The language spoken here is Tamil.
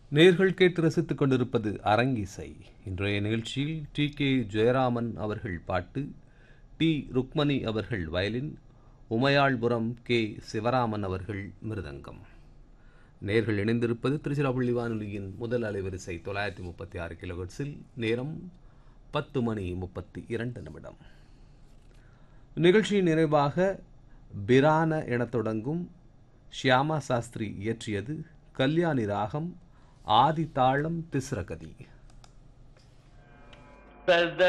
நேர்கள் கேட்டு ரசித்துக் கொண்டிருப்பது அரங்கிசை இன்றைய நிகழ்ச்சியில் டி கே ஜெயராமன் அவர்கள் பாட்டு டி ருக்மணி அவர்கள் வயலின் உமையாள்புரம் கே சிவராமன் அவர்கள் மிருதங்கம் நேர்கள் இணைந்திருப்பது திருச்சிராப்பள்ளி வானொலியின் முதல் அலைவரிசை தொள்ளாயிரத்தி முப்பத்தி ஆறு கிலோஹெர்ட்ஸில் நேரம் பத்து மணி முப்பத்தி இரண்டு நிமிடம் நிகழ்ச்சியின் நிறைவாக பிரான எனத் தொடங்கும் ஷியாமா சாஸ்திரி இயற்றியது கல்யாணி ராகம் ஆதி தாளம் திஸ்ரகதி சத